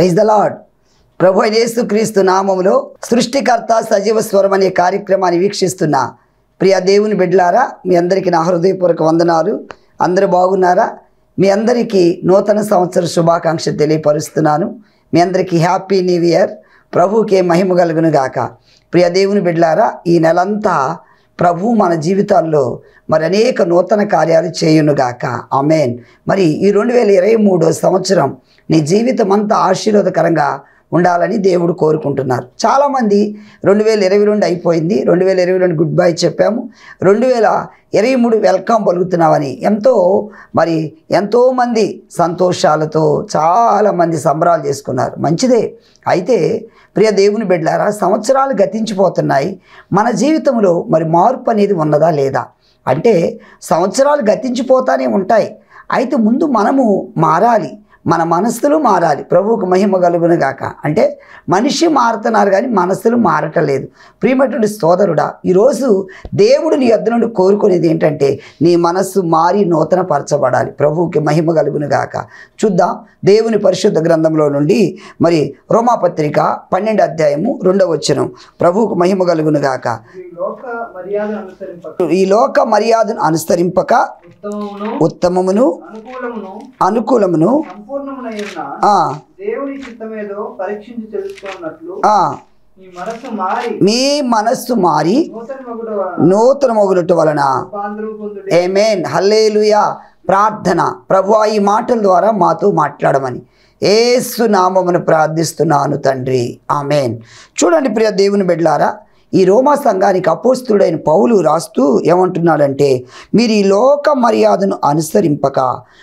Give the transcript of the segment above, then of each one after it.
Praise the lord ప్రభు అయిన యేసుక్రీస్తు నామములో సృష్టికర్త సజీవ స్వరం అనే కార్యక్రమాన్ని వీక్షిస్తున్న ప్రియ దేవుని బిడ్డలారా మీ అందరికీ నా హృదయపూర్వక వందనాలు అందరూ బాగున్నారా మీ అందరికీ నూతన సంవత్సర శుభాకాంక్షలు తెలియపరుస్తున్నాను మీ అందరికీ హ్యాపీ న్యూ ఇయర్ ప్రభుకే మహిమ కలుగును గాక ప్రియ దేవుని బిడ్డలారా ఈ నెలంతా ప్రభు మన జీవితాల్లో మరి అనేక నూతన కార్యాలు చేయునుగాక ఆమెన్ మరి ఈ రెండు వేల ఇరవై మూడో సంవత్సరం నీ జీవితం అంతా ఆశీర్వాదకరంగా ఉండాలని దేవుడు కోరుకుంటున్నారు చాలామంది రెండు వేల ఇరవై రెండు అయిపోయింది రెండు వేల ఇరవై రెండు గుడ్ బై చెప్పాము రెండు వేల ఇరవై మూడు వెల్కమ్ పలుకుతున్నామని ఎంతో మరి ఎంతోమంది సంతోషాలతో చాలామంది సంబరాలు చేసుకున్నారు మంచిదే అయితే ప్రియ దేవుని బిడ్డలారా సంవత్సరాలు గతించిపోతున్నాయి మన జీవితంలో మరి మార్పు అనేది ఉన్నదా లేదా అంటే సంవత్సరాలు గతించిపోతానే ఉంటాయి అయితే ముందు మనము మారాలి మన మనస్సులు మారాలి ప్రభువుకు మహిమ కలుగును గాక అంటే మనిషి మారుతున్నారు కానీ మనస్సులు మారటలేదు ప్రియమైనటువంటి సోదరుడా ఈరోజు దేవుడు నీ యొద్ద నుండి కోరుకునేది ఏంటంటే నీ మనస్సు మారి నూతన పరచబడాలి ప్రభువుకి మహిమ కలుగును గాక చూద్దాం దేవుని పరిశుద్ధ గ్రంథంలో నుండి మరి రోమాపత్రిక పన్నెండు అధ్యాయము రెండవ వచనం ప్రభువుకు మహిమ కలుగును గాక ఈ లోక మర్యాద అనుసరింపక ఈ లోక మర్యాదను అనుసరింపక ఉత్తమమును ఉత్తమమును అనుకూలమును అనుకూలమును సంపూర్ణమునై ఉన్న ఆ, దేవుని చిత్తమేదో పరీక్షించి తెలుసుకున్నట్లు ఆ, ఈ మనస్సు మారి మీ మనస్సు మారి నూతన మగుడ నూతన మొగులట వలన రూపాంతరం పొందుడి ఏమేన్ హల్లేలుయా ప్రార్థన ప్రభు ఈ మాటల ద్వారా మాతో మాట్లాడమని ఏసు నామమును ప్రార్థిస్తున్నాను తండ్రి ఆమెన్ చూడండి ప్రియ దేవుని బిడ్డలారా ఈ రోమా సంఘానికి అపోస్తుడైన పౌలు రాస్తూ ఏమంటున్నాడంటే మీరు ఈ లోక మర్యాదను అనుసరింపక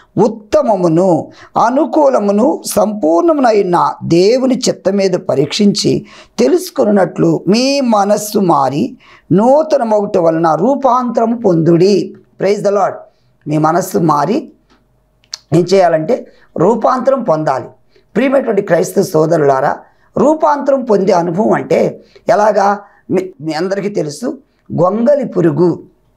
ఉత్తమమును అనుకూలమును సంపూర్ణమునైన దేవుని చిత్త మీద పరీక్షించి తెలుసుకున్నట్లు మీ మనస్సు మారి నూతన మొగట వలన రూపాంతరం పొందుడి ప్రైజ్ ద లాడ్ మీ మనస్సు మారి ఏం చేయాలంటే రూపాంతరం పొందాలి ప్రియమైనటువంటి క్రైస్తవ సోదరులారా రూపాంతరం పొందే అనుభవం అంటే ఎలాగా మీ మీ అందరికీ తెలుసు గొంగలి పురుగు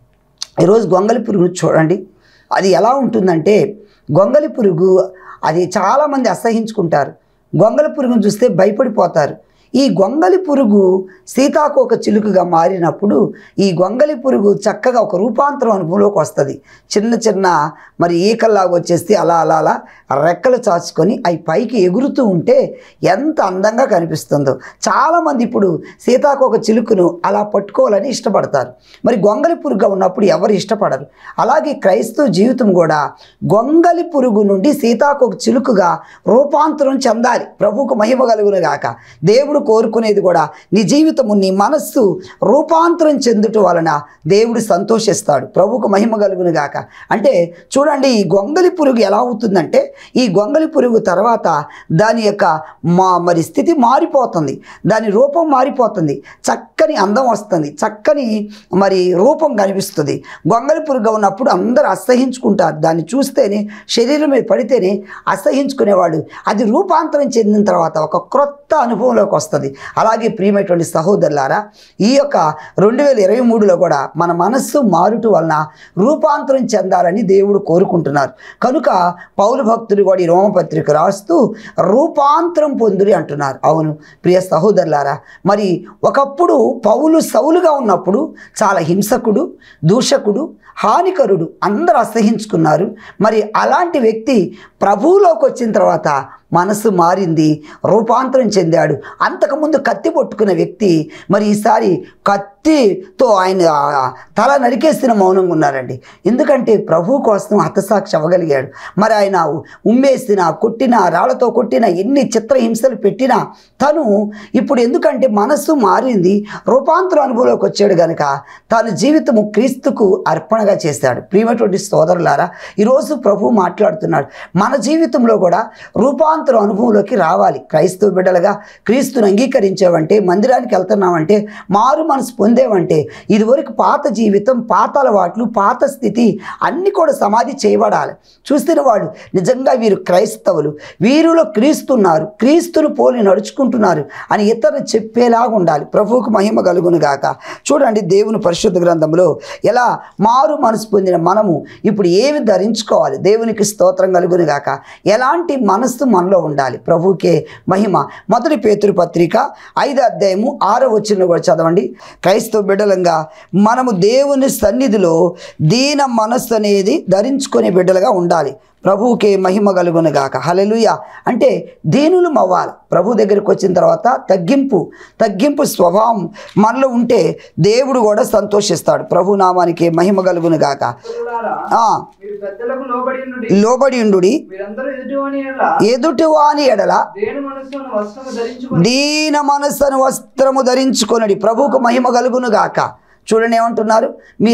ఈరోజు గొంగలి పురుగు చూడండి అది ఎలా ఉంటుందంటే గొంగలి పురుగు అది చాలామంది అసహించుకుంటారు గొంగలి పురుగును చూస్తే భయపడిపోతారు ఈ గొంగలి పురుగు సీతాకోక చిలుకగా మారినప్పుడు ఈ గొంగలి పురుగు చక్కగా ఒక రూపాంతరం అనుభవంలోకి వస్తుంది చిన్న చిన్న మరి ఈకల్లాగా వచ్చేసి అలా అలా అలా రెక్కలు చాచుకొని అవి పైకి ఎగురుతూ ఉంటే ఎంత అందంగా కనిపిస్తుందో చాలామంది ఇప్పుడు సీతాకోక చిలుకను అలా పట్టుకోవాలని ఇష్టపడతారు మరి గొంగలి పురుగుగా ఉన్నప్పుడు ఎవరు ఇష్టపడరు అలాగే క్రైస్తవ జీవితం కూడా గొంగలి పురుగు నుండి సీతాకోక చిలుకగా రూపాంతరం చెందాలి ప్రభువుకు మహిమ కలుగును గాక దేవుడు కోరుకునేది కూడా నీ జీవితము నీ మనస్సు రూపాంతరం చెందుట వలన దేవుడు సంతోషిస్తాడు ప్రభువుకు మహిమ కలుగును గాక అంటే చూడండి ఈ గొంగలి పురుగు ఎలా అవుతుందంటే ఈ గొంగలి పురుగు తర్వాత దాని యొక్క మా మరి స్థితి మారిపోతుంది దాని రూపం మారిపోతుంది చక్కని అందం వస్తుంది చక్కని మరి రూపం కనిపిస్తుంది గొంగలి పురుగు ఉన్నప్పుడు అందరూ అసహించుకుంటారు దాన్ని చూస్తేనే శరీరం మీద పడితేనే అసహించుకునేవాడు అది రూపాంతరం చెందిన తర్వాత ఒక క్రొత్త అనుభవంలోకి వస్తుంది అలాగే ప్రియమైనటువంటి సహోదరులారా ఈ యొక్క రెండు వేల ఇరవై మూడులో కూడా మన మనస్సు మారుట వలన రూపాంతరం చెందాలని దేవుడు కోరుకుంటున్నారు కనుక పౌలు భక్తుడు కూడా ఈ రోమపత్రిక రాస్తూ రూపాంతరం పొందురి అంటున్నారు అవును ప్రియ సహోదరులారా మరి ఒకప్పుడు పౌలు సౌలుగా ఉన్నప్పుడు చాలా హింసకుడు దూషకుడు హానికరుడు అందరూ అసహించుకున్నారు మరి అలాంటి వ్యక్తి ప్రభువులోకి వచ్చిన తర్వాత మనసు మారింది రూపాంతరం చెందాడు అంతకుముందు కత్తి పట్టుకున్న వ్యక్తి మరి ఈసారి కత్తితో ఆయన ఆ తల నరికేసిన మౌనంగా ఉన్నారండి ఎందుకంటే ప్రభు కోసం హతసాక్షి అవ్వగలిగాడు మరి ఆయన ఉమ్మేసిన కొట్టిన రాళ్లతో కొట్టిన ఎన్ని చిత్రహింసలు పెట్టినా తను ఇప్పుడు ఎందుకంటే మనస్సు మారింది రూపాంతర అనుభవంలోకి వచ్చాడు కనుక తన జీవితము క్రీస్తుకు అర్పణగా చేశాడు ప్రియమైనటువంటి సోదరులారా ఈరోజు ప్రభు మాట్లాడుతున్నాడు మన జీవితంలో కూడా రూపాంతర అనుభవంలోకి రావాలి క్రైస్తవ బిడ్డలుగా క్రీస్తుని అంగీకరించావంటే మందిరానికి వెళ్తున్నామంటే మారు మనసు పొంది పొందేవంటే ఇదివరకు పాత జీవితం పాత అలవాట్లు పాత స్థితి అన్నీ కూడా సమాధి చేయబడాలి చూస్తున్న వాళ్ళు నిజంగా వీరు క్రైస్తవులు వీరిలో క్రీస్తున్నారు క్రీస్తును పోలి నడుచుకుంటున్నారు అని ఇతరులు చెప్పేలాగా ఉండాలి ప్రభువుకు మహిమ కలుగును గాక చూడండి దేవుని పరిశుద్ధ గ్రంథంలో ఎలా మారు మనసు పొందిన మనము ఇప్పుడు ఏమి ధరించుకోవాలి దేవునికి స్తోత్రం కలుగును గాక ఎలాంటి మనస్సు మనలో ఉండాలి ప్రభువుకే మహిమ మొదటి పేతురు పత్రిక ఐదో అధ్యాయము ఆరో వచ్చిన కూడా చదవండి క్రైస్తవ బిడ్డలంగా మనము దేవుని సన్నిధిలో దీన మనస్సు అనేది ధరించుకునే బిడ్డలుగా ఉండాలి ప్రభువుకే మహిమ కలుగును గాక హలెలుయ అంటే దీనులు అవ్వాలి ప్రభు దగ్గరికి వచ్చిన తర్వాత తగ్గింపు తగ్గింపు స్వభావం మనలో ఉంటే దేవుడు కూడా సంతోషిస్తాడు ప్రభు నామానికి మహిమ కలుగును గాక సోదరులారా, ఆ, మీరు పెద్దలకు లోబడి ఉండుడి. లోబడి ఉండుడి మీరందరూ ఎదుటివాని ఎడల ఎదుటివాని ఎడల దేని మనస్సును వస్త్రము ధరించుకొని దీన మనస్సును వస్త్రము ధరించుకొనడి ప్రభువుకు మహిమ కలుగును గాక చూడండి ఏమంటున్నారు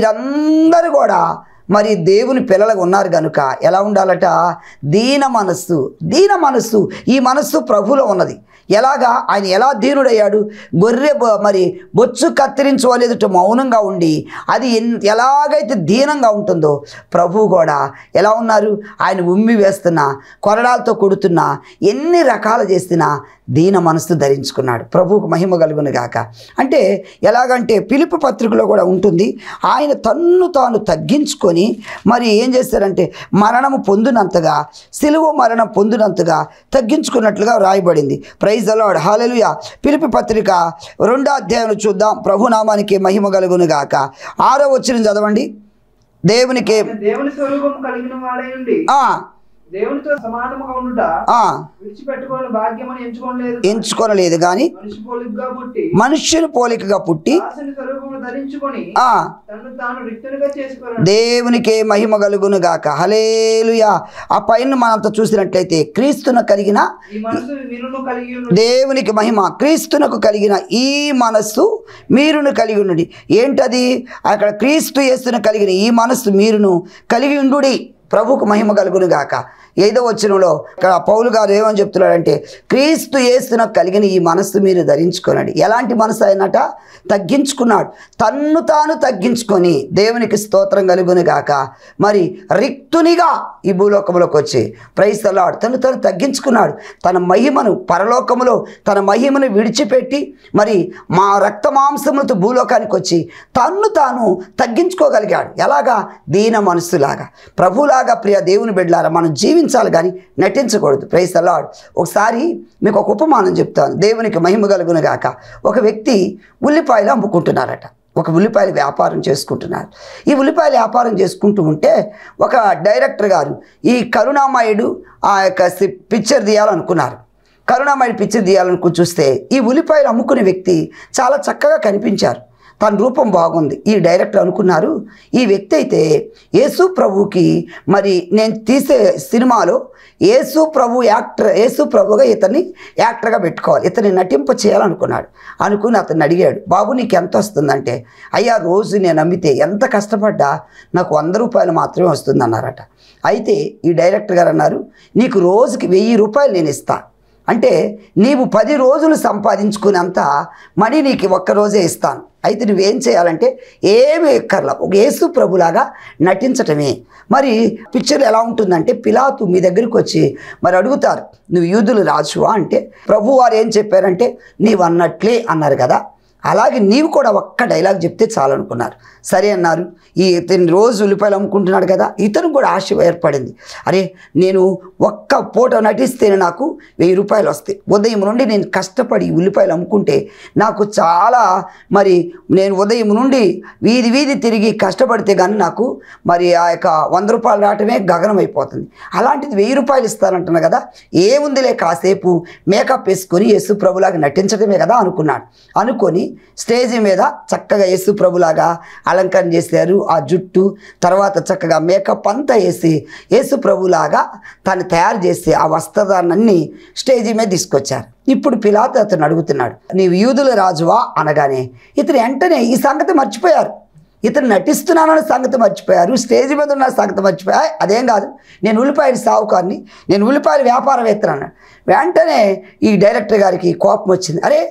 మీరందరూ కూడా మరి దేవుని పిల్లలుగా ఉన్నారు కనుక ఎలా ఉండాలట దీన మనస్సు దీన మనస్సు ఈ మనస్సు ప్రభులో ఉన్నది ఎలాగా ఆయన ఎలా దీనుడయ్యాడు గొర్రె బొ- మరి బొచ్చు కత్తిరించుకోలేదుట మౌనంగా ఉండి అది ఎన్- ఎలాగైతే దీనంగా ఉంటుందో ప్రభువు కూడా ఎలా ఉన్నారు ఆయన ఉమ్మి వేస్తున్నా కొరడాలతో కొడుతున్నా ఎన్ని రకాలు చేస్తున్నా దీన మనస్సు ధరించుకున్నాడు ప్రభువుకు మహిమ కలుగును గాక అంటే ఎలాగంటే పిలుపు పత్రికలో కూడా ఉంటుంది ఆయన తన్ను తాను తగ్గించుకొని మరి ఏం చేస్తారంటే మరణము పొందినంతగా సిలువ మరణం పొందినంతగా తగ్గించుకున్నట్లుగా రాయబడింది ప్రైజ్ అలాడ్ హాలెలుయ పిలుపు పత్రిక రెండో అధ్యాయం చూద్దాం ప్రభునామానికి మహిమ కలుగును గాక ఆరో వచ్చిన చదవండి దేవునికి ఆయన దేవుని స్వరూపం కలిగిన వాడై ఉండి ఆ, దేవునితో సమానముగా ఉండుట ఆ, విడిచిపెట్టుకోని భాగ్యమని ఎంచుకోలేదు ఎంచుకొనలేదు కానీ మనిషి పోలికగా పుట్టి మనుష్యుని పోలికగా పుట్టి దాసుని స్వరూపము ధరించుకొని ఆ తను తాను రిక్తునిగా చేసుకున్నాడు దేవునికే మహిమ కలుగును గాక హలేలుయా ఆ పైన మనంతా చూసినట్లయితే క్రీస్తున కలిగిన ఈ మనసు నిన్ను కలిగి ఉండు దేవునికి మహిమ క్రీస్తునకు కలిగిన ఈ మనస్సు మీరును కలిగి ఉండుడి ఏంటది అక్కడ క్రీస్తు యేసును కలిగిన ఈ మనస్సు మీరును కలిగి ఉండుడి ప్రభుకు మహిమ కలుగును గాక ఐదో వచనంలో ఇక్కడ పౌలు గారు ఏమని చెప్తున్నాడంటే క్రీస్తు యేసునకు కలిగిన ఈ మనస్సు మీరు ధరించుకోనండి ఎలాంటి మనసు అయినట తగ్గించుకున్నాడు తన్ను తాను తగ్గించుకొని దేవునికి స్తోత్రం కలుగును గాక మరి రిక్తునిగా ఈ భూలోకంలోకి వచ్చి ప్రైస్తలాడు తను తను తగ్గించుకున్నాడు తన మహిమను పరలోకములో తన మహిమను విడిచిపెట్టి మరి మా రక్త మాంసములతో భూలోకానికి వచ్చి తన్ను తాను తగ్గించుకోగలిగాడు ఎలాగా దీన మనస్సులాగా ప్రభులాగా ప్రియ దేవుని బిడ్డలారా మనం జీవించాలి కానీ నటించకూడదు ప్రైస్ అలాడ్ ఒకసారి మీకు ఒక ఉపమానం చెప్తాను దేవునికి మహిమ కలుగును గాక ఒక వ్యక్తి ఉల్లిపాయలు అమ్ముకుంటున్నారట ఒక ఉల్లిపాయల వ్యాపారం చేసుకుంటున్నారు ఈ ఉల్లిపాయల వ్యాపారం చేసుకుంటూ ఉంటే ఒక డైరెక్టర్ గారు ఈ కరుణామయుడు ఆ యొక్క సి- పిక్చర్ తీయాలనుకున్నారు కరుణామయుడు పిక్చర్ తీయాలనుకుని చూస్తే ఈ ఉల్లిపాయలు అమ్ముకునే వ్యక్తి చాలా చక్కగా కనిపించారు తన రూపం బాగుంది ఈ డైరెక్టర్ అనుకున్నారు ఈ వ్యక్తి అయితే యేసు ప్రభుకి మరి నేను తీసే సినిమాలో యేసు ప్రభు యాక్టర్ యేసు ప్రభుగా ఇతన్ని యాక్టర్గా పెట్టుకోవాలి ఇతన్ని నటింప చేయాలనుకున్నాడు అనుకుని అతన్ని అడిగాడు బాబు నీకు ఎంత వస్తుందంటే అయ్యా రోజు నేను అమ్మితే ఎంత కష్టపడ్డా నాకు వంద రూపాయలు మాత్రమే వస్తుంది అన్నారట అయితే ఈ డైరెక్టర్ గారు అన్నారు నీకు రోజుకి వెయ్యి రూపాయలు నేను ఇస్తా అంటే నీవు పది రోజులు సంపాదించుకునేంత మనీ నీకు ఒక్క రోజే ఇస్తాను అయితే నువ్వేం చేయాలంటే ఏమి ఎక్కర్లా ఒక యేసు ప్రభులాగా నటించటమే మరి పిక్చర్ ఎలా ఉంటుందంటే పిలాతు మీ దగ్గరికి వచ్చి మరి అడుగుతారు నువ్వు యూదులు రాజువా అంటే ప్రభు వారు ఏం చెప్పారంటే నీవు అన్నట్లే అన్నారు కదా అలాగే నీవు కూడా ఒక్క డైలాగ్ చెప్తే చాలనుకున్నారు సరే అన్నారు ఈ ఇతను రోజు ఉల్లిపాయలు అమ్ముకుంటున్నాడు కదా ఇతను కూడా ఆశ ఏర్పడింది అరే నేను ఒక్క పూట నటిస్తేనే నాకు వెయ్యి రూపాయలు వస్తాయి ఉదయం నుండి నేను కష్టపడి ఈ ఉల్లిపాయలు అమ్ముకుంటే నాకు చాలా మరి నేను ఉదయం నుండి వీధి వీధి తిరిగి కష్టపడితే కానీ నాకు మరి ఆ యొక్క వంద రూపాయలు రావటమే గగనం అయిపోతుంది అలాంటిది వెయ్యి రూపాయలు ఇస్తానంటున్నా కదా ఏముందిలే కాసేపు మేకప్ వేసుకొని యేసు ప్రభులాగా నటించడమే కదా అనుకున్నాడు అనుకొని స్టేజ్ మీద చక్కగా యేసు ప్రభులాగా అలంకరణ చేశారు ఆ జుట్టు తర్వాత చక్కగా మేకప్ అంతా వేసి యేసు ప్రభులాగా తను తయారు చేసి ఆ వస్త్రదాన్ని స్టేజీ మీద తీసుకొచ్చారు ఇప్పుడు పిలాతు అతను అడుగుతున్నాడు నీవు యూదుల రాజువా అనగానే ఇతను వెంటనే ఈ సంగతి మర్చిపోయారు ఇతను నటిస్తున్నానన్న సంగతి మర్చిపోయారు స్టేజ్ మీద ఉన్న సంగతి మర్చిపోయా అదేం కాదు నేను ఉల్లిపాయల సావుకాన్ని నేను ఉల్లిపాయల వ్యాపారవేత్తను అన్నాడు వెంటనే ఈ డైరెక్టర్ గారికి కోపం వచ్చింది అరే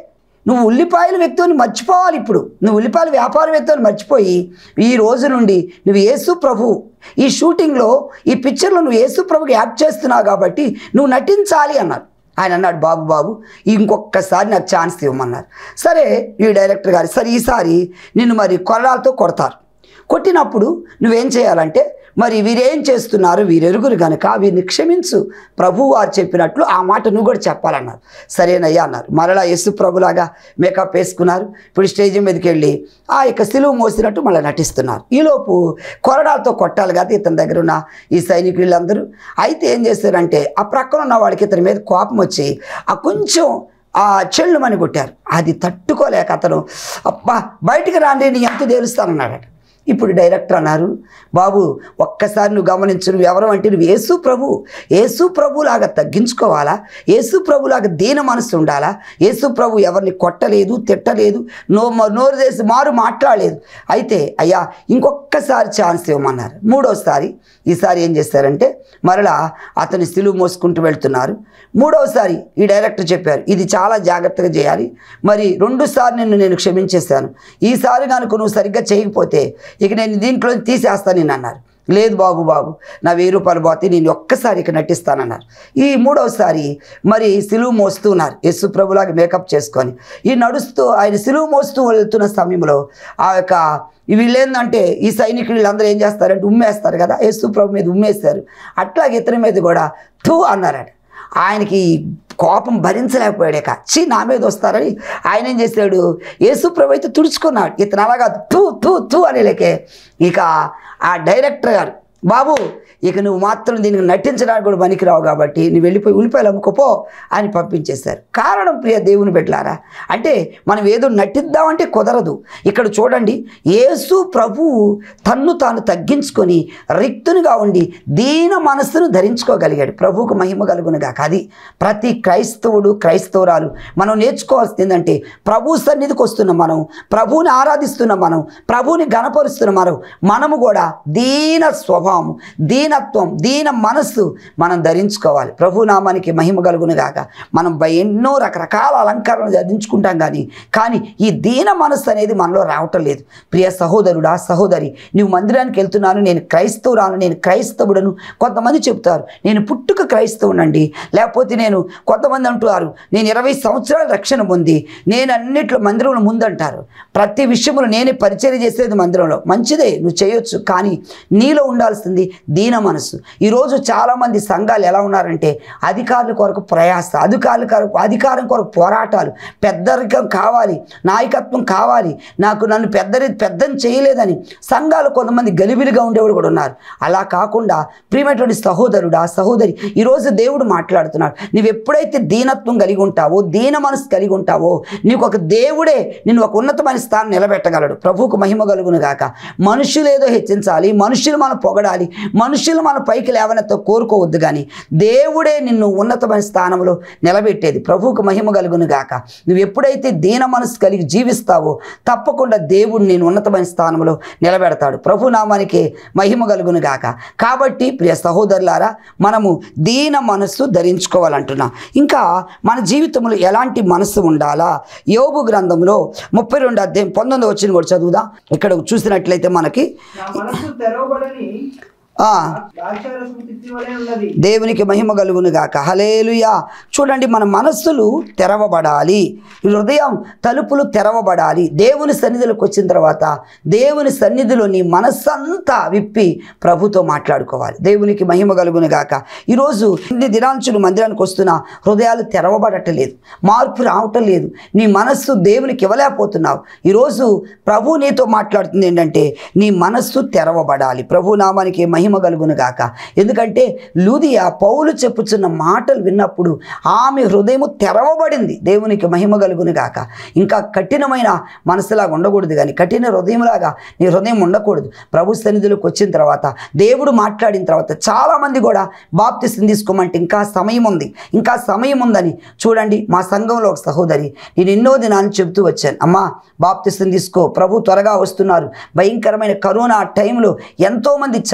నువ్వు ఉల్లిపాయల వ్యక్తిని మర్చిపోవాలి ఇప్పుడు నువ్వు ఉల్లిపాయల వ్యాపారం వ్యక్తిని మర్చిపోయి ఈ రోజు నుండి నువ్వు యేసు ప్రభు ఈ షూటింగ్లో ఈ పిక్చర్లో నువ్వు యేసు ప్రభుకి యాక్ట్ చేస్తున్నావు కాబట్టి నువ్వు నటించాలి అన్నారు ఆయన అన్నాడు బాబు బాబు ఇంకొకసారి నాకు ఛాన్స్ ఇవ్వమన్నారు సరే ఈ డైరెక్టర్ గారు సరే ఈసారి నిన్ను మరి కొరడాలతో కొడతారు కొట్టినప్పుడు నువ్వేం చేయాలంటే మరి వీరేం చేస్తున్నారు వీరెరుగురు కనుక వీరిని క్షమించు ప్రభు వారు చెప్పినట్లు ఆ మాట నువ్వు కూడా చెప్పాలన్నారు సరేనయ్యా అన్నారు మరలా యేసు ప్రభులాగా మేకప్ వేసుకున్నారు ఇప్పుడు స్టేజ్ మీదకి వెళ్ళి ఆ యొక్క సిలువ మోసినట్టు మళ్ళీ నటిస్తున్నారు ఈలోపు కొరడాలతో కొట్టాలి కదా ఇతని దగ్గర ఉన్న ఈ సైనికులందరూ అయితే ఏం చేశారంటే ఆ ప్రక్కన ఉన్న వాడికి ఇతని మీద కోపం వచ్చి ఆ కొంచెం ఆ చెల్లుమని కొట్టారు అది తట్టుకోలేక అతను అబ్బా బయటికి రాండి నీ ఎంత తేలుస్తానన్నాడట ఇప్పుడు డైరెక్టర్ అన్నారు బాబు ఒక్కసారి నువ్వు గమనించు నువ్వు ఎవరు అంటే నువ్వు యేసు ప్రభు యేసు ప్రభులాగా తగ్గించుకోవాలా యేసు ప్రభులాగా దీన మనసు ఉండాలా యేసు ప్రభు ఎవరిని కొట్టలేదు తిట్టలేదు నో నోరు చేసి మారు మాట్లాడలేదు అయితే అయ్యా ఇంకొకసారి ఛాన్స్ ఇవ్వమన్నారు మూడోసారి ఈసారి ఏం చేశారంటే మరలా అతని సిలువు మోసుకుంటూ వెళ్తున్నారు మూడవసారి ఈ డైరెక్టర్ చెప్పారు ఇది చాలా జాగ్రత్తగా చేయాలి మరి రెండుసార్లు నిన్ను నేను క్షమించేశాను ఈసారి కనుక నువ్వు సరిగ్గా చేయకపోతే ఇక నేను దీంట్లో తీసేస్తాను నేను అన్నారు లేదు బాబు బాబు నా వెయ్యి రూపాయలు పోతే నేను ఒక్కసారి ఇక నటిస్తానన్నారు ఈ మూడవసారి మరి సిలువు మోస్తూ ఉన్నారు యేసు ప్రభులాగా మేకప్ చేసుకొని ఈ నడుస్తూ ఆయన సిలువు మోస్తూ వెళ్తున్న సమయంలో ఆ యొక్క వీళ్ళేందంటే ఈ సైనికులు వీళ్ళందరూ ఏం చేస్తారంటే ఉమ్మేస్తారు కదా యేసు ప్రభు మీద ఉమ్మేస్తారు అట్లాగే ఇతని మీద కూడా థూ అన్నారట ఆయనకి కోపం భరించలేకపోయాడు చీ నా మీద వస్తారని ఆయన ఏం చేశాడు యేసు ప్రభు అయితే తుడుచుకున్నాడు ఇతను అలాగా తూ తూ తూ అనేలేకే ఇక ఆ డైరెక్టర్ గారు బాబు ఇక నువ్వు మాత్రం దీనికి నటించడానికి కూడా పనికిరావు కాబట్టి నువ్వు వెళ్ళిపోయి ఉల్లిపాయలు అమ్ముకోపో అని పంపించేశారు కారణం ప్రియ దేవుని బిడ్డలారా అంటే మనం ఏదో నటిద్దామంటే కుదరదు ఇక్కడ చూడండి యేసు ప్రభువు తన్ను తాను తగ్గించుకొని రిక్తునిగా ఉండి దీన మనస్సును ధరించుకోగలిగాడు ప్రభువుకు మహిమ కలుగునుగా అది ప్రతి క్రైస్తవుడు క్రైస్తవురాలు మనం నేర్చుకోవాల్సింది ఏంటంటే ప్రభు సన్నిధికి వస్తున్న మనం ప్రభువుని ఆరాధిస్తున్న మనం ప్రభువుని గణపరుస్తున్న మనం మనము కూడా దీన స్వభావం దీనత్వం దీన మనస్సు మనం ధరించుకోవాలి ప్రభు నామానికి మహిమ కలుగును గాక మనం బ- ఎన్నో రకరకాల అలంకరణలు ధరించుకుంటాం కానీ కానీ ఈ దీన మనస్సు అనేది మనలో రావటం లేదు ప్రియ సహోదరుడా సహోదరి నువ్వు మందిరానికి వెళ్తున్నాను నేను క్రైస్తవురాను నేను క్రైస్తవుడను కొంతమంది చెప్తారు నేను పుట్టుక క్రైస్తవునండి లేకపోతే నేను కొంతమంది అంటున్నారు నేను ఇరవై సంవత్సరాల రక్షణ పొంది నేను అన్నిట్లో మందిరంలో ముందంటారు ప్రతి విషయంలో నేనే పరిచయం చేసేది మందిరంలో మంచిదే నువ్వు చేయొచ్చు కానీ నీలో ఉండాల్సింది దీన మనసు ఈరోజు చాలామంది సంఘాలు ఎలా ఉన్నారంటే అధికారుల కొరకు ప్రయాస అధికారుల కొరకు అధికారం కొరకు పోరాటాలు పెద్దరికం కావాలి నాయకత్వం కావాలి నాకు నన్ను పెద్దరి పెద్దని చేయలేదని సంఘాలు కొంతమంది గలిబిలిగా ఉండేవాడు కూడా ఉన్నారు అలా కాకుండా ప్రియమైనటువంటి సహోదరుడా సహోదరి ఈరోజు దేవుడు మాట్లాడుతున్నాడు నువ్వు ఎప్పుడైతే దీనత్వం కలిగి ఉంటావో దీన మనసు కలిగి ఉంటావో నీకు ఒక దేవుడే నిన్ను ఒక ఉన్నతమైన స్థానం నిలబెట్టగలడు ప్రభువుకు మహిమ కలుగును గాక మనుషులు ఏదో హెచ్చించాలి మనుషులు మనం పొగడాలి మనుషులు మన పైకి లేవనెత్తో కోరుకోవద్దు కానీ దేవుడే నిన్ను ఉన్నతమైన స్థానంలో నిలబెట్టేది ప్రభువుకు మహిమ కలుగును గాక నువ్వు ఎప్పుడైతే దీన మనసు కలిగి జీవిస్తావో తప్పకుండా దేవుడు నేను ఉన్నతమైన స్థానంలో నిలబెడతాడు ప్రభు నామానికి మహిమ కలుగును గాక కాబట్టి ప్రియ సహోదరులారా మనము దీన మనస్సు ధరించుకోవాలంటున్నా ఇంకా మన జీవితంలో ఎలాంటి మనస్సు ఉండాలా యోబు గ్రంథంలో ముప్పై రెండు అధ్యాయం పంతొమ్మిది వచ్చిన కూడా చదువుదా ఇక్కడ చూసినట్లయితే మనకి నా మనస్సు తెరవబడని ఆ, ద్రాక్షారసం తిత్తి వలె ఉన్నది దేవునికి మహిమ కలుగును గాక హలేలుయా చూడండి మన మనస్సులు తెరవబడాలి హృదయం తలుపులు తెరవబడాలి దేవుని సన్నిధిలోకి వచ్చిన తర్వాత దేవుని సన్నిధిలో నీ మనస్సంతా విప్పి ప్రభుతో మాట్లాడుకోవాలి దేవునికి మహిమ కలుగును గాక ఈరోజు ఇన్ని దినాంచులు మందిరానికి వస్తున్న హృదయాలు తెరవబడటలేదు మార్పు రావటం లేదు నీ మనస్సు దేవునికి ఇవ్వలేకపోతున్నావు ఈరోజు ప్రభు నీతో మాట్లాడుతుంది ఏంటంటే నీ మనస్సు తెరవబడాలి ప్రభు నామానికి మహిమ కలుగును గాక ఎందుకంటే లూదియా పౌలు చెప్పుచున్న మాటలు విన్నప్పుడు ఆమె హృదయము తెరవబడింది దేవునికి మహిమ కలుగును గాక ఇంకా కఠినమైన మనసులాగా ఉండకూడదు కానీ కఠిన హృదయంలాగా నీ హృదయం ఉండకూడదు ప్రభు సన్నిధిలోకి వచ్చిన తర్వాత దేవుడు మాట్లాడిన తర్వాత చాలామంది కూడా బాప్తిసం తీసుకోమంటే ఇంకా సమయం ఉంది ఇంకా సమయం ఉందని చూడండి మా సంఘంలో ఒక సహోదరి నేను ఎన్నో దినాన్ని చెబుతూ వచ్చాను అమ్మా బాప్తిసం తీసుకో ప్రభు త్వరగా వస్తున్నారు భయంకరమైన కరోనా టైంలో ఎంతోమంది చనిపోయారు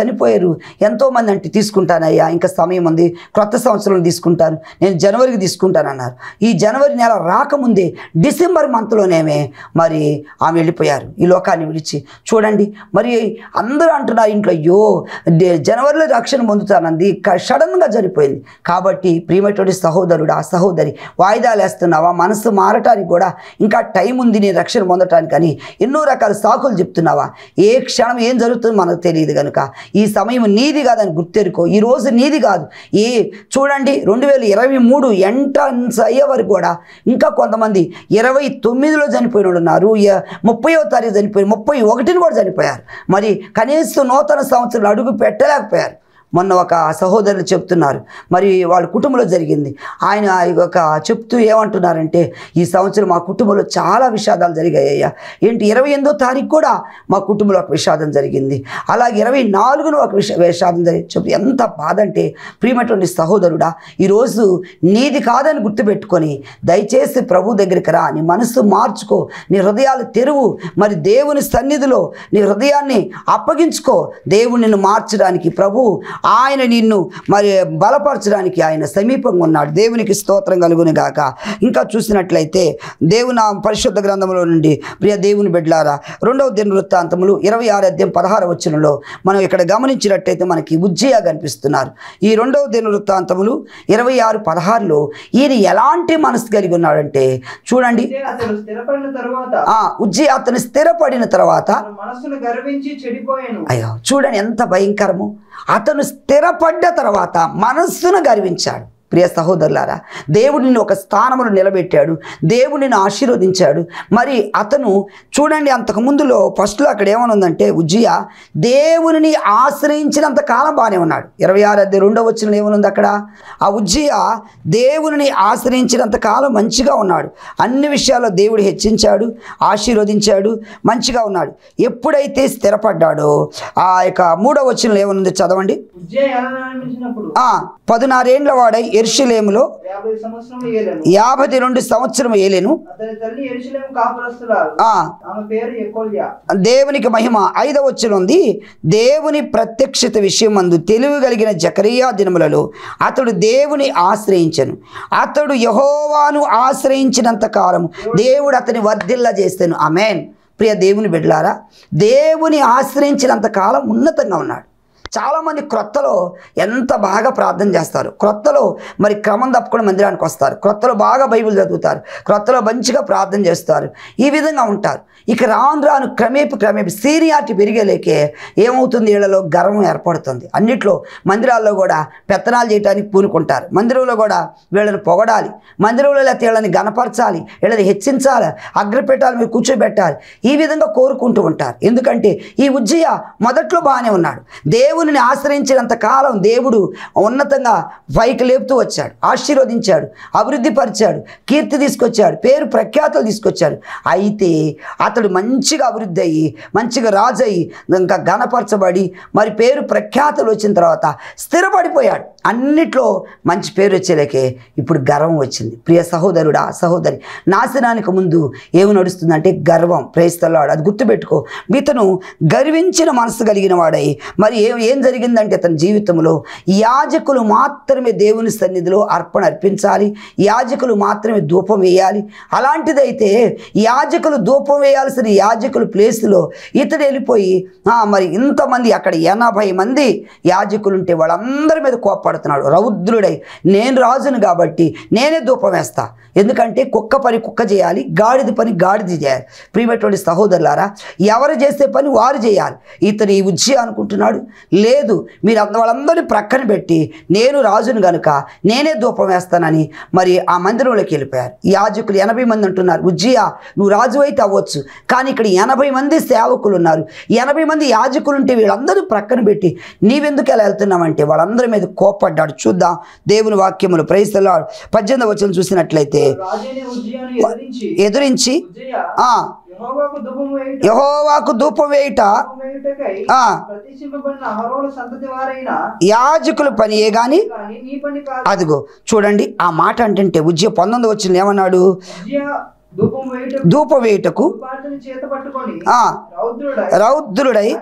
అడిగారు ఎంతోమంది అంటే తీసుకుంటానయ్యా ఇంకా సమయం ఉంది క్రొత్త సంవత్సరం తీసుకుంటాను నేను జనవరికి తీసుకుంటానన్నారు ఈ జనవరి నెల రాకముందే డిసెంబర్ మంత్లోనేమే మరి ఆమె వెళ్ళిపోయారు ఈ లోకాన్ని విడిచి చూడండి మరి అందరూ అంటున్నారు ఇంట్లో అయ్యో డే- జనవరిలో రక్షణ పొందుతానంది క- సడన్గా జరిపోయింది కాబట్టి ప్రియమైనటువంటి సహోదరుడు ఆ సహోదరి వాయిదాలు వేస్తున్నావా మనసు మారటానికి కూడా ఇంకా టైం ఉంది నీ రక్షణ పొందటానికి అని ఎన్నో రకాల సాకులు చెప్తున్నావా ఏ క్షణం ఏం జరుగుతుందో మనకు తెలియదు కనుక ఈ సమయం నీది కాదని గుర్తెరుకో ఈ రోజు నీది కాదు ఏ చూడండి రెండు వేల ఇరవై మూడు ఎంట్రన్స్ అయ్యే వరకు కూడా ఇంకా కొంతమంది ఇరవై తొమ్మిదిలో చనిపోయిన వాళ్ళు ఉన్నారు య- ముప్పైవ తారీఖు చనిపోయి ముప్పై ఒకటిని కూడా చనిపోయారు మరి కనీసం నూతన సంవత్సరం అడుగు పెట్టలేకపోయారు మొన్న ఒక సహోదరులు చెప్తున్నారు మరి వాళ్ళ కుటుంబంలో జరిగింది ఆయన ఒక చెప్తూ ఏమంటున్నారంటే ఈ సంవత్సరం మా కుటుంబంలో చాలా విషాదాలు జరిగాయ్యా ఏంటి ఇరవై ఎనిమిదో తారీఖు కూడా మా కుటుంబంలో ఒక విషాదం జరిగింది అలాగే ఇరవై నాలుగున ఒక విష విషాదం జరిగి చెప్పు ఎంత బాధ అంటే ప్రియమైనటువంటి సహోదరుడా ఈరోజు నీది కాదని గుర్తుపెట్టుకొని దయచేసి ప్రభు దగ్గరికి రా నీ మనసు మార్చుకో నీ హృదయాలు తెరువు మరి దేవుని సన్నిధిలో నీ హృదయాన్ని అప్పగించుకో దేవుడు నిన్ను మార్చడానికి ప్రభు ఆయన నిన్ను మరి బలపరచడానికి ఆయన సమీపంగా ఉన్నాడు దేవునికి స్తోత్రం కలుగుని గాక ఇంకా చూసినట్లయితే దేవుని ఆ పరిశుద్ధ గ్రంథంలో నుండి ప్రియ దేవుని బిడ్లారా రెండవ దిన వృత్తాంతములు ఇరవై ఆరు అధ్యాయం పదహార వచనంలో మనం ఇక్కడ గమనించినట్టయితే మనకి ఉజ్జయ కనిపిస్తున్నారు ఈ రెండవ దిన వృత్తాంతములు ఇరవై ఆరు పదహారులో ఈయన ఎలాంటి మనసు కలిగి ఉన్నాడంటే చూడండి అయితే అతడు స్థిరపడిన తరువాత ఆ ఉజ్జయ అతను స్థిరపడిన తర్వాత తన మనస్సును గర్వించి చెడిపోయాను అయ్యో చూడండి ఎంత భయంకరము అతను స్థిరపడ్డ తర్వాత మనస్సును గర్వించాడు ప్రియ సహోదరులారా దేవుడు నిన్ను ఒక స్థానంలో నిలబెట్టాడు దేవుడు నిన్ను ఆశీర్వదించాడు మరి అతను చూడండి అంతకు ముందులో ఫస్ట్లో అక్కడ ఏమనుందంటే ఉజ్జియ దేవునిని ఆశ్రయించినంత కాలం బాగానే ఉన్నాడు ఇరవై ఆరు అద్దె రెండో వచ్చిన ఏమనుంది అక్కడ ఆ ఉజ్జియ దేవునిని ఆశ్రయించినంత కాలం మంచిగా ఉన్నాడు అన్ని విషయాల్లో దేవుడు హెచ్చించాడు ఆశీర్వదించాడు మంచిగా ఉన్నాడు ఎప్పుడైతే స్థిరపడ్డాడో ఆ యొక్క మూడో వచనంలో ఏమనుంది చదవండి ఉజ్జయ ఏలనారంభించినప్పుడు ఆ పదునారేండ్ల వాడై ఎర్షులేములో యాభై సంవత్సరములు ఏలను యాభై రెండు సంవత్సరం ఏలేను అతని తల్లి ఎరుసలేం కాపురస్తురాలు ఆ ఆమె పేరు ఎకోల్యా దేవునికి మహిమ ఐదవ వచ్చిన ఉంది దేవుని ప్రత్యక్షత విషయమందు తెలివి కలిగిన జకరియా దినములలో అతడు దేవుని ఆశ్రయించను అతడు యహోవాను ఆశ్రయించినంత కాలం దేవుడు అతని వర్ధిల్ల చేస్తాను అమేన్ ప్రియ దేవుని బిడ్డలారా దేవుని ఆశ్రయించినంత కాలం ఉన్నతంగా ఉన్నాడు చాలామంది క్రొత్తలో ఎంత బాగా ప్రార్థన చేస్తారు క్రొత్తలో మరి క్రమం తప్పకుండా మందిరానికి వస్తారు క్రొత్తలో బాగా బైబిల్ చదువుతారు క్రొత్తలో మంచిగా ప్రార్థన చేస్తారు ఈ విధంగా ఉంటారు ఇక రాను రాను క్రమేపి క్రమేపి సీనియారిటీ పెరిగేలేకే ఏమవుతుంది వీళ్ళలో గర్వం ఏర్పడుతుంది అన్నిట్లో మందిరాల్లో కూడా పెత్తనాలు చేయడానికి పూనుకుంటారు మందిరంలో కూడా వీళ్ళని పొగడాలి మందిరంలో లేకపోతే వీళ్ళని గనపరచాలి వీళ్ళని హెచ్చించాలి అగ్రపీఠాల మీద కూర్చోబెట్టాలి ఈ విధంగా కోరుకుంటూ ఉంటారు ఎందుకంటే ఈ ఉజ్జయ మొదట్లో బాగానే ఉన్నాడు దేవునిని ఆశ్రయించినంత కాలం దేవుడు ఉన్నతంగా పైకి లేపుతూ వచ్చాడు ఆశీర్వదించాడు అభివృద్ధి పరిచాడు కీర్తి తీసుకొచ్చాడు పేరు ప్రఖ్యాతలు తీసుకొచ్చాడు అయితే అతడు మంచిగా అభివృద్ధి అయ్యి మంచిగా రాజు అయ్యి ఇంకా ఘనపరచబడి మరి పేరు ప్రఖ్యాతలు వచ్చిన తర్వాత స్థిరపడిపోయాడు అన్నిట్లో మంచి పేరు వచ్చేలేకే ఇప్పుడు గర్వం వచ్చింది ప్రియ సహోదరుడా సహోదరి నాశనానికి ముందు ఏమి నడుస్తుందంటే గర్వం ప్రేస్తలాడు అది గుర్తుపెట్టుకో ఇతను గర్వించిన మనసు కలిగిన వాడై మరి ఏం ఏం జరిగిందంటే అతని జీవితంలో యాజకులు మాత్రమే దేవుని సన్నిధిలో అర్పణ అర్పించాలి యాజకులు మాత్రమే ధూపం వేయాలి అలాంటిదైతే యాజకులు ధూపం వేయాల్సిన యాజకుల ప్లేస్లో ఇతడు వెళ్ళిపోయి "ఆ, మరి ఇంతమంది అక్కడ ఎనభై మంది యాజకులు ఉంటే వాళ్ళందరి మీద కోప్పడుతున్నాడు రౌద్రుడై నేను రాజును కాబట్టి నేనే ధూపం వేస్తా ఎందుకంటే కుక్క పని కుక్క చేయాలి గాడిద పని గాడిద చేయాలి ప్రియమైనటువంటి సహోదరులారా ఎవరు చేసే పని వారు చేయాలి ఇతను ఈ ఉజ్జి అనుకుంటున్నాడు లేదు మీరు అంద వాళ్ళందరినీ ప్రక్కన పెట్టి నేను రాజును గనుక నేనే ధూపం వేస్తానని మరి ఆ మందిరంలోకి వెళ్ళిపోయారు యాజకులు ఎనభై మంది అంటున్నారు ఉజ్జియా నువ్వు రాజు అయితే అవ్వచ్చు కానీ ఇక్కడ ఎనభై మంది సేవకులు ఉన్నారు ఎనభై మంది యాజకులు ఉంటే వీళ్ళందరూ ప్రక్కన పెట్టి నీవెందుకు ఎలా వెళ్తున్నావంటే వాళ్ళందరి మీద కోప్పడ్డాడు చూద్దాం దేవుని వాక్యములు ప్రైస్తలాడు పద్దెనిమిది వచ్చిన చూసినట్లయితే రాజైన ఉజ్జయాను ఎదిరించి ఎదురించి ఉజ్జయ ఆ యెహోవాకు ధూపము వేయుట యహోవాకు ధూపం వేయుట ధూపము వేయుటకై ఆ ప్రతిష్ఠింపబడిన అహరోల సంతతి వారైన యాజకుల పనియే గాని కానీ నీ పని కాదు అదిగో చూడండి ఆ మాట అంటే ఉజ్జయ పంతొమ్మిది వచ్చింది ఏమన్నాడు ఉజ్జయ ధూపం వేయుట ధూప వేయుటకు పాటని చేత పట్టుకొని ఆ రౌద్రుడై రౌద్రుడై యాజకుల మీద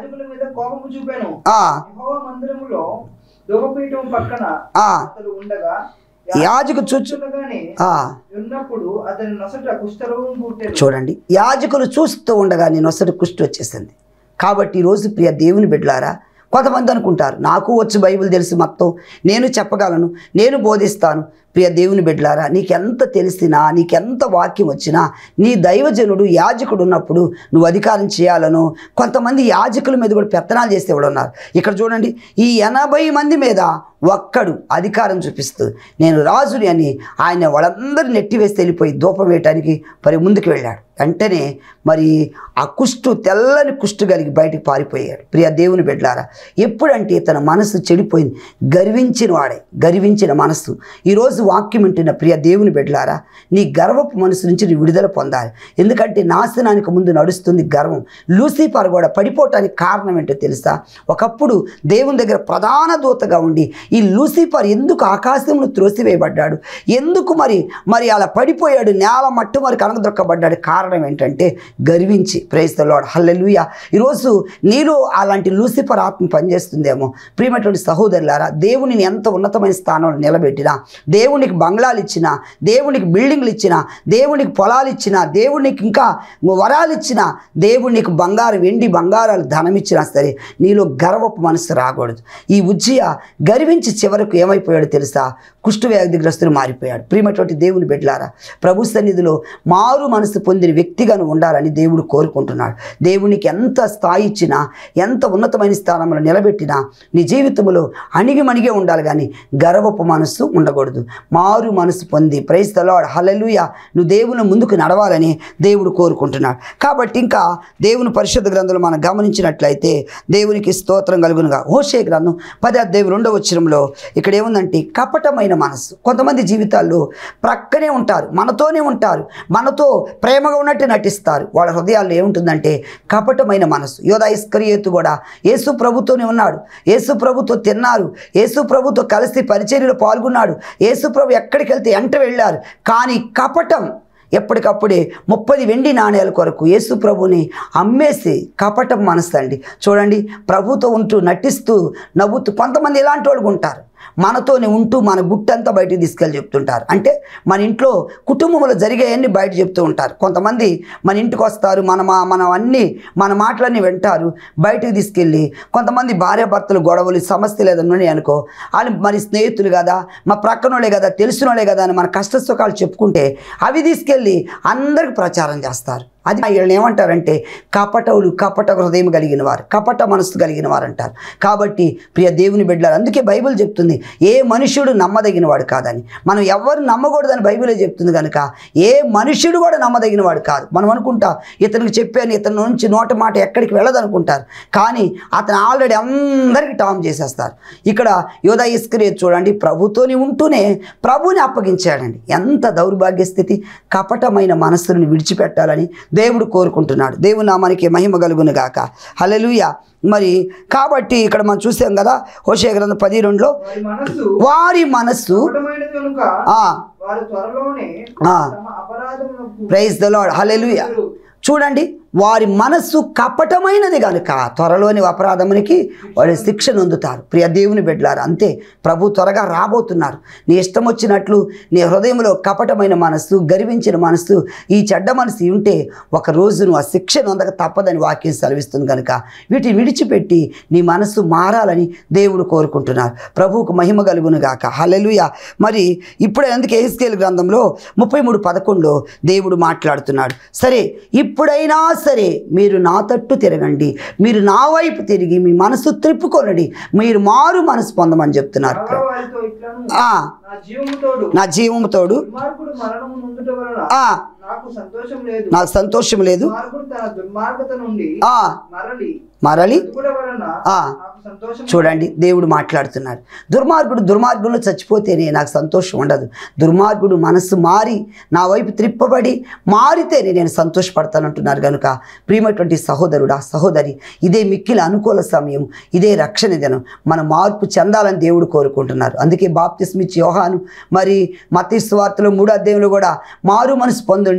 కోపము చూపాను ఆ, యెహోవా మందిరములో ధూపపీఠం పక్కన ఆ, అతడు ఉండగా యాజకు చూచు చూచుండగానే ఆ, ఉన్నప్పుడు అతని నొసట కుష్ఠరోగం పుట్టెను చూడండి యాజకులు చూస్తూ ఉండగా నేను వసటి కుష్టి వచ్చేసింది కాబట్టి ఈరోజు ప్రియ దేవుని బిడ్డలారా కొంతమంది అనుకుంటారు నాకు వచ్చి బైబిల్ తెలిసి మొత్తం నేను చెప్పగలను నేను బోధిస్తాను ప్రియ దేవుని బిడ్డలారా నీకెంత తెలిసినా నీకెంత వాక్యం వచ్చినా నీ దైవజనుడు యాజకుడు ఉన్నప్పుడు నువ్వు అధికారం చేయాలను కొంతమంది యాజకుల మీద కూడా పెత్తనాలు చేసేవాడు ఉన్నారు ఇక్కడ చూడండి ఈ ఎనభై మంది మీద ఒక్కడు అధికారం చూపిస్తూ నేను రాజుని అని ఆయన వాళ్ళందరూ నెట్టివేసి వెళ్ళిపోయి ధూపం వేయటానికి మరి ముందుకు వెళ్ళాడు వెంటనే మరి ఆ కుష్టు తెల్లని కుష్టు కలిగి బయటికి పారిపోయాడు ప్రియ దేవుని బిడ్డలారా ఎప్పుడంటే తన మనసు చెడిపోయింది గర్వించిన వాడే గర్వించిన మనస్సు ఈరోజు వాక్యం వింటున్న ప్రియ దేవుని బిడ్డలారా నీ గర్వపు మనసు నుంచి నీ విడుదల పొందాలి ఎందుకంటే నాశనానికి ముందు నడుస్తుంది గర్వం లూసిఫర్ కూడా పడిపోవటానికి కారణం ఏంటో తెలుసా ఒకప్పుడు దేవుని దగ్గర ప్రధాన దూతగా ఉండి ఈ లూసిఫర్ ఎందుకు ఆకాశంలో త్రోసివేయబడ్డాడు ఎందుకు మరి మరి అలా పడిపోయాడు నేల మట్టు మరి కనకదొక్కబడ్డాడు కారణం ఏంటంటే గర్వించి ప్రేస్తలాడు హల్లెలూయ ఈరోజు నీలో అలాంటి లూసిఫర్ ఆత్మ పనిచేస్తుందేమో ప్రియమైనటువంటి సహోదరులారా దేవునిని ఎంత ఉన్నతమైన స్థానంలో నిలబెట్టినా దేవునికి బంగ్లాలు ఇచ్చినా దేవునికి బిల్డింగ్లు ఇచ్చినా దేవునికి పొలాలు ఇచ్చినా దేవునికి ఇంకా వరాలు ఇచ్చినా దేవునికి బంగారు వెండి బంగారాలు ధనం ఇచ్చినా సరే నీలో గర్వపు మనసు రాకూడదు ఈ ఉజ్జయ గర్వించి చివరకు ఏమైపోయాడో తెలుసా కుష్ఠవ్యాధిగ్రస్తులు మారిపోయాడు ప్రియమైనటువంటి దేవుని బిడ్డలారా ప్రభు సన్నిధిలో మారు మనసు పొందిన వ్యక్తిగా నువ్వు ఉండాలని దేవుడు కోరుకుంటున్నాడు దేవునికి ఎంత స్థాయి ఇచ్చినా ఎంత ఉన్నతమైన స్థానంలో నిలబెట్టినా నీ జీవితంలో అణిగి మణిగే ఉండాలి కానీ గర్వపు మనస్సు ఉండకూడదు మారు మనసు పొంది ప్రైజ్ తలాడ్ హలలుయ నువ్వు దేవుని ముందుకు నడవాలని దేవుడు కోరుకుంటున్నాడు కాబట్టి ఇంకా దేవుని పరిశుద్ధ గ్రంథంలో మనం గమనించినట్లయితే దేవునికి స్తోత్రం కలుగునుగా హోషే గ్రంథం పది అధ్యాయం రెండవ వచ్చినంలో ఇక్కడ ఏముందంటే కపటమైన మనస్సు కొంతమంది జీవితాల్లో ప్రక్కనే ఉంటారు మనతోనే ఉంటారు మనతో ప్రేమగా ఉన్నట్టు నటిస్తారు వాళ్ళ హృదయాల్లో ఏముంటుందంటే కపటమైన మనసు యోధా ఇస్కరియేతు కూడా యేసు ప్రభుతోనే ఉన్నాడు యేసు ప్రభుతో తిన్నారు యేసు ప్రభుతో కలిసి పరిచర్యలో పాల్గొన్నాడు యేసు ప్రభు ఎక్కడికి వెళ్తే ఎంట వెళ్ళారు కానీ కపటం ఎప్పటికప్పుడే ముప్పది వెండి నాణేల కొరకు యేసు ప్రభుని అమ్మేసి కపటం మనసు అండి చూడండి ప్రభుతో ఉంటూ నటిస్తూ నవ్వుతూ కొంతమంది ఇలాంటి వాళ్ళు ఉంటారు మనతోనే ఉంటూ మన గుట్టంతా బయటికి తీసుకెళ్ళి చెప్తుంటారు అంటే మన ఇంట్లో కుటుంబంలో జరిగేవన్నీ బయట చెప్తూ ఉంటారు కొంతమంది మన ఇంటికి వస్తారు మన మా మనం అన్నీ మన మాటలన్నీ వింటారు బయటికి తీసుకెళ్ళి కొంతమంది భార్యాభర్తలు గొడవలు సమస్యలు ఏదైనా ఉన్నాయి అనుకో వాళ్ళు మరి స్నేహితులు కదా మా ప్రక్కనోళ్ళే కదా తెలిసినోళ్ళే కదా అని మన కష్ట సుఖాలు చెప్పుకుంటే అవి తీసుకెళ్ళి అందరికి ప్రచారం చేస్తారు అది వీళ్ళని ఏమంటారంటే కపటవులు కపట హృదయం కలిగిన వారు కపట మనస్సు కలిగిన వారు అంటారు కాబట్టి ప్రియ దేవుని బిడ్డలారు అందుకే బైబిల్ చెప్తుంది ఏ మనుష్యుడు నమ్మదగిన వాడు కాదని మనం ఎవరు నమ్మకూడదని బైబిలే చెప్తుంది కనుక ఏ మనుష్యుడు కూడా నమ్మదగిన వాడు కాదు మనం అనుకుంటా ఇతనికి చెప్పాను ఇతని నుంచి నోట మాట ఎక్కడికి వెళ్ళదనుకుంటారు కానీ అతను ఆల్రెడీ అందరికీ టామ్ చేసేస్తారు ఇక్కడ యోధా ఇస్కరే చూడండి ప్రభుతోని ఉంటూనే ప్రభుని అప్పగించాడండి ఎంత దౌర్భాగ్య స్థితి కపటమైన మనస్సును విడిచిపెట్టాలని దేవుడు కోరుకుంటున్నాడు దేవుని నామానికి మహిమ కలుగును గాక హల్లెలూయా మరి కాబట్టి ఇక్కడ మనం చూసాం కదా హోషే గ్రంథం పది రెండులో వారి మనస్సు వారి మనస్సు కపటమైనది కనుక ఆ వారు త్వరలోనే ఆ. తమ అపరాధములకు ప్రైజ్ ద లార్డ్ హల్లెలూయా చూడండి వారి మనస్సు కపటమైనది కనుక త్వరలోని అపరాధమునికి వాడి శిక్ష నొందుతారు ప్రియ దేవుని బిడ్డలారు అంతే ప్రభు త్వరగా రాబోతున్నారు నీ ఇష్టం వచ్చినట్లు నీ హృదయంలో కపటమైన మనస్సు గర్వించిన మనస్సు ఈ చెడ్డ మనసు ఉంటే ఒక రోజు నువ్వు ఆ శిక్ష నొందక తప్పదని వాక్యం సెలవిస్తుంది కనుక వీటిని విడిచిపెట్టి నీ మనస్సు మారాలని దేవుడు కోరుకుంటున్నారు ప్రభువుకు మహిమ కలుగును గాక హల్లెలూయా మరి ఇప్పుడే అందుకే ఎహెస్కేల్ గ్రంథంలో ముప్పై మూడు పదకొండులో దేవుడు మాట్లాడుతున్నాడు సరే ఇప్పుడైనా సరే మీరు నా తట్టు తిరగండి మీరు నా వైపు తిరిగి మీ మనసు త్రిప్పుకొనడి మీరు మారు మనసు పొందమని చెప్తున్నారు బాగా వారితో ఇట్లను ఆ, నా జీవము తోడు నా జీవము తోడు దుర్మార్గుడు మరణము నొందుట వలన ఆ, నాకు సంతోషం లేదు నాకు సంతోషం లేదు దుర్మార్గుడు తన దుర్మార్గత నుండి ఆ, మరలి మరలి బ్రతుకుట వలన ఆ. నాకు సంతోషం చూడండి దేవుడు మాట్లాడుతున్నాడు దుర్మార్గుడు దుర్మార్గంలో చచ్చిపోతేనే నాకు సంతోషం ఉండదు దుర్మార్గుడు మనస్సు మారి నా వైపు త్రిప్పబడి మారితేనే నేను సంతోషపడతానంటున్నారు కనుక ప్రియమైనటువంటి సహోదరుడా సహోదరి ఇదే మిక్కిల అనుకూల సమయం ఇదే రక్షణ దినం మన మార్పు చెందాలని దేవుడు కోరుకుంటున్నారు అందుకే బాప్తిస్మిచ్చి యోహాను మరి మతీ స్వార్తలో మూడో అధ్యాయంలో కూడా మారు మనసు పొందండి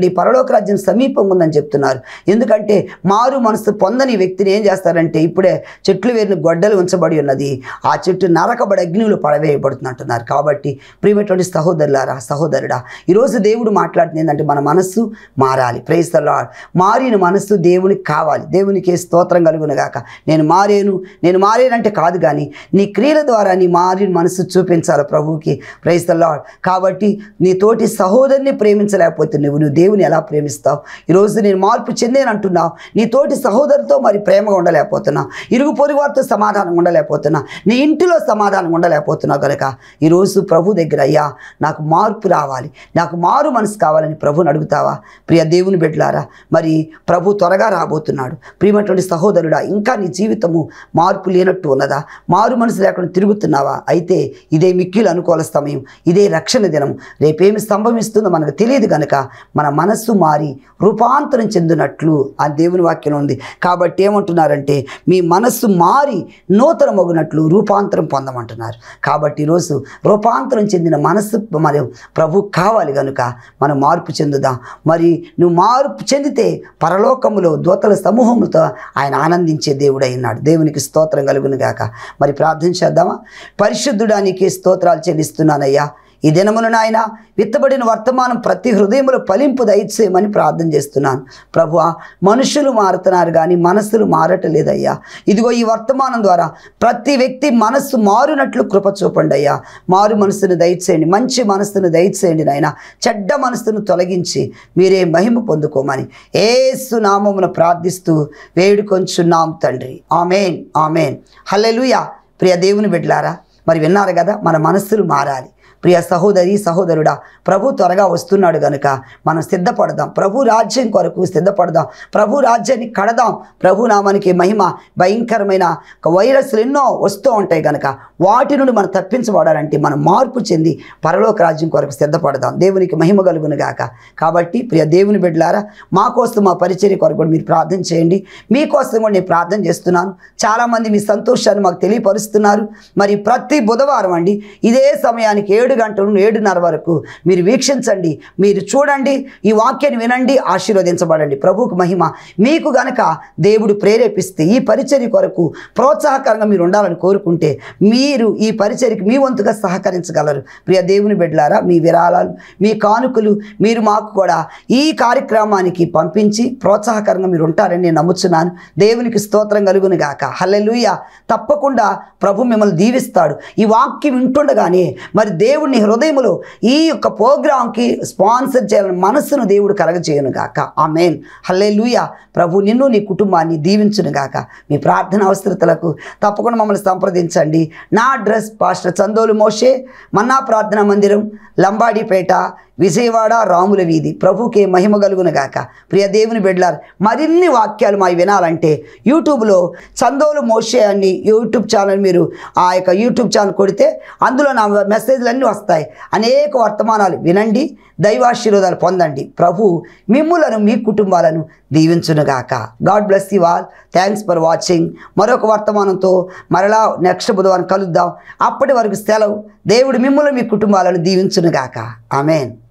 చూడండి పరలోక రాజ్యం సమీపంగా ఉందని చెప్తున్నారు ఎందుకంటే మారు మనసు పొందని వ్యక్తిని ఏం చేస్తారంటే ఇప్పుడే చెట్లు వేరిన గొడ్డలు ఉంచబడి ఉన్నది ఆ చెట్టు నరకబడి అగ్నిలో పడవేయబడుతుంది అంటున్నారు కాబట్టి ప్రియమైనటువంటి సహోదరులారా సహోదరుడా ఈరోజు దేవుడు మాట్లాడుతుంది ఏంటంటే మన మనస్సు మారాలి ప్రేస్తలా మారిన మనస్సు దేవునికి కావాలి దేవునికి స్తోత్రం కలుగును గాక నేను మారేను నేను మారేనంటే కాదు కానీ నీ క్రియల ద్వారా నీ మారిన మనస్సు చూపించాలి ప్రభువుకి ప్రేస్తలా కాబట్టి నీ తోటి సహోదరుని ప్రేమించలేకపోతే నువ్వు నువ్వు దేవుని ఎలా ప్రేమిస్తావు ఈరోజు నేను మార్పు చెందేను అంటున్నావు నీ తోటి సహోదరుతో మరి ప్రేమగా ఉండలేకపోతున్నా ఇరుగు పొరుగు వారితో సమాధానం ఉండలేకపోతున్నా నీ ఇంటిలో సమాధానం ఉండలేకపోతున్నావు కనుక ఈరోజు ప్రభు దగ్గర అయ్యా నాకు మార్పు రావాలి నాకు మారు మనసు కావాలని ప్రభుని అడుగుతావా ప్రియ దేవుని బిడ్డలారా మరి ప్రభు త్వరగా రాబోతున్నాడు ప్రియమైనటువంటి సహోదరుడా ఇంకా నీ జీవితము మార్పు లేనట్టు ఉన్నదా మారు మనసు లేకుండా తిరుగుతున్నావా అయితే ఇదే మిక్కిలు అనుకూల సమయం ఇదే రక్షణ దినం రేపేమి సంభవిస్తుందో మనకు తెలియదు కనుక మన మనస్సు మారి రూపాంతరం చెందినట్లు ఆ దేవుని వాక్యం ఉంది కాబట్టి ఏమంటున్నారంటే మీ మనస్సు మారి నూతన మగునట్లు రూపాంతరం పొందమంటున్నారు కాబట్టి ఈరోజు రూపాంతరం చెందిన మనస్సు మరి ప్రభు కావాలి కనుక మనం మార్పు చెందుదాం మరి నువ్వు మార్పు చెందితే పరలోకములో దూతల సమూహములతో ఆయన ఆనందించే దేవుడు అయినాడు దేవునికి స్తోత్రం కలుగును గాక మరి ప్రార్థన చేద్దామా పరిశుద్ధుడానికి స్తోత్రాలు చెల్లిస్తున్నానయ్యా ఈ దినమున నాయన విత్తబడిన వర్తమానం ప్రతి హృదయములో ఫలింపు దయచేయమని ప్రార్థన చేస్తున్నాను ప్రభు మనుషులు మారుతున్నారు కానీ మనస్సులు మారటలేదయ్యా ఇదిగో ఈ వర్తమానం ద్వారా ప్రతి వ్యక్తి మనస్సు మారునట్లు కృప చూపండి అయ్యా మారు మనస్సును దయచేయండి మంచి మనస్సును దయచేయండి నాయన చెడ్డ మనస్సును తొలగించి మీరే మహిమ పొందుకోమని ఏసు నామమున ప్రార్థిస్తూ వేడుకొంచున్నాం తండ్రి ఆమెన్ ఆమెన్ హల్లెలూయా ప్రియ దేవుని బిడ్డలారా మరి విన్నారు కదా మన మనస్సులు మారాలి ప్రియ సహోదరి సహోదరుడా ప్రభు త్వరగా వస్తున్నాడు గనుక మనం సిద్ధపడదాం ప్రభు రాజ్యం కొరకు సిద్ధపడదాం ప్రభు రాజ్యాన్ని కడదాం ప్రభు నామానికి మహిమ భయంకరమైన ఒక వైరస్లు ఎన్నో వస్తూ ఉంటాయి గనుక వాటి నుండి మనం తప్పించబడాలంటే మనం మార్పు చెంది పరలోక రాజ్యం కొరకు సిద్ధపడదాం దేవునికి మహిమ కలుగును గాక కాబట్టి ప్రియ దేవుని బిడ్డలారా మా కోసం మా పరిచర్య కొరకు కూడా మీరు ప్రార్థన చేయండి మీకోసం కూడా నేను ప్రార్థన చేస్తున్నాను చాలామంది మీ సంతోషాన్ని మాకు తెలియపరుస్తున్నారు మరి ప్రతి బుధవారం అండి ఇదే సమయానికి ఏడు గంటల నుండి ఏడున్నర వరకు మీరు వీక్షించండి మీరు చూడండి ఈ వాక్యాన్ని వినండి ఆశీర్వదించబడండి ప్రభువుకు మహిమ మీకు గనక దేవుడు ప్రేరేపిస్తే ఈ పరిచర్య కొరకు ప్రోత్సాహకరంగా మీరు ఉండాలని కోరుకుంటే మీరు ఈ పరిచర్యకి మీ వంతుగా సహకరించగలరు ప్రియ దేవుని బిడ్డలారా మీ విరాళాలు మీ కానుకలు మీరు మాకు కూడా ఈ కార్యక్రమానికి పంపించి ప్రోత్సాహకరంగా మీరు ఉంటారని నేను నమ్ముచున్నాను దేవునికి స్తోత్రం కలుగును గాక హల్లెలూయ తప్పకుండా ప్రభు మిమ్మల్ని దీవిస్తాడు ఈ వాక్యం వింటుండగానే మరి దేవుని హృదయములో ఈ యొక్క ప్రోగ్రాంకి స్పాన్సర్ చేయాలని మనస్సును దేవుడు కలగజేయను గాక ఆ మెయిన్ హల్లెలూయ ప్రభు నిన్ను నీ కుటుంబాన్ని దీవించును గాక మీ ప్రార్థన అవసరతలకు తప్పకుండా మమ్మల్ని సంప్రదించండి నా అడ్రస్ పాస్టర్ చందోలు మోషే మన్నా ప్రార్థనా మందిరం లంబాడిపేట విజయవాడ రాముల వీధి ప్రభుకే మహిమ కలుగును గాక ప్రియ దేవుని బిడ్డలారు మరిన్ని వాక్యాలు మా వినాలంటే యూట్యూబ్లో చందోలు మోషే అని యూట్యూబ్ ఛానల్ మీరు ఆ యొక్క యూట్యూబ్ ఛానల్ కొడితే అందులో నా మెసేజ్లు అన్నీ వస్తాయి అనేక వర్తమానాలు వినండి దైవాశీర్వాదాలు పొందండి ప్రభు మిమ్ములను మీ కుటుంబాలను దీవించునుగాక God bless you all thanks for watching మరొక వర్తమానంతో మరలా నెక్స్ట్ బుధవారం కలుద్దాం అప్పటి వరకు సెలవు దేవుడు మిమ్మల్ని మీ కుటుంబాలను దీవించునుగాక ఆమెన్